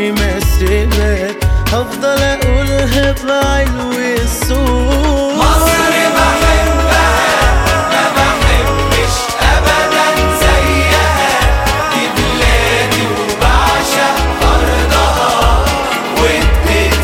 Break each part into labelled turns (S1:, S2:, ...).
S1: عمري ما سيبك هفضل اقولها بعلو الصوت
S2: مصر بحبها ما بحبش ابدا زيها دي بلادي وبعشق ارضها واديت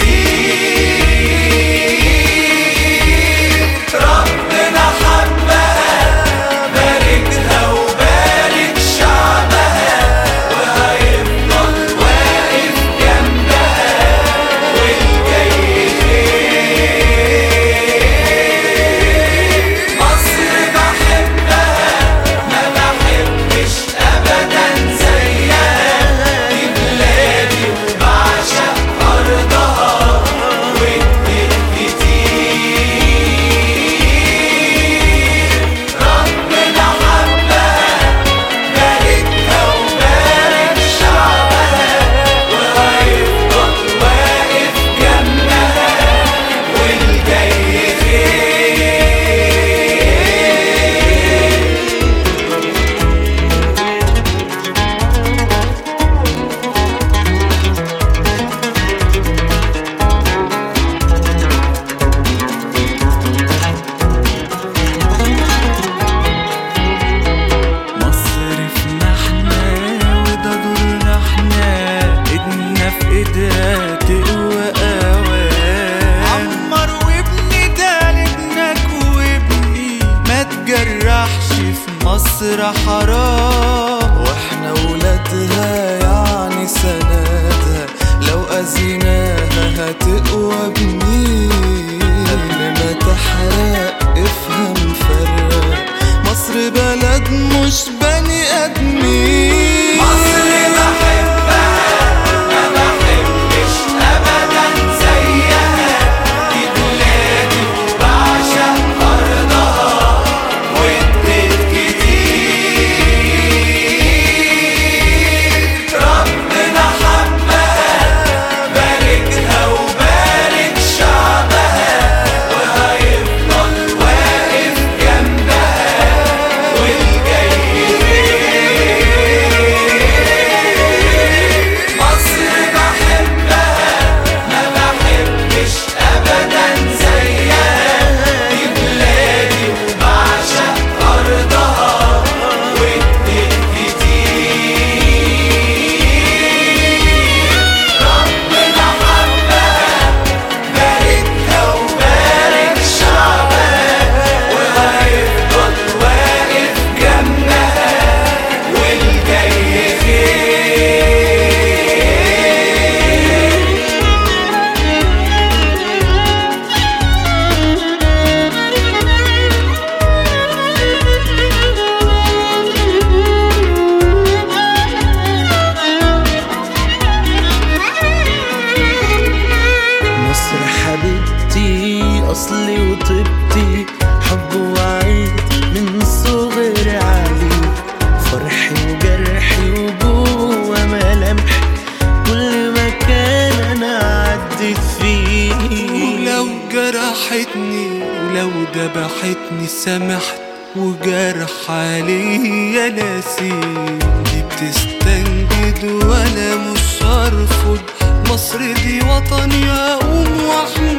S2: كتير ربنا حبها باركها وبارك شعبها وهيفضل واقف جنبها والجاي خير مصر بحبها ما بحبش ابدا زيها دي بلادي وبعشق ارضها واديت كتير ربنا حبها باركها وبارك شعبها وهيفضل واقف جنبها والجاي خير
S1: مصر في احنا وده دورنا احنا ايدنا في ايدها تقوى اوان عمر وابني ده لابنك وابني ما تجرحش في مصر حرام واحنا ولادها يعني سندها لو اذيناها هتقوى بمين قبل ما تحرق افهم فرق مصر بلد مش بني ادمين
S2: مصر بحبها ما بحبش ابدا زيها دي بلادي وبعشق ارضها واديت كتير ربنا حبها باركها وبارك شعبها وهيفضل واقف جنبها والجاي خير مصر بحبها ما بحبش ابدا زيها دي بلادي وبعشق ارضها واديت كتير ربنا حبها باركها وبارك شعبها وهيفضل واقف جنبها والجاي خير
S1: مصر حبيبتي اصلي وطيبتي حب وعيد من صغر علي فرحي وجرحي وجوه ملامحي كل مكان انا عديت فيه ولو جرحتني ولو ذبحتني سامحت وجرح عليا ناسي دي بتستنجد وانا مش هرفض مصر دي وطني اقوم واحمي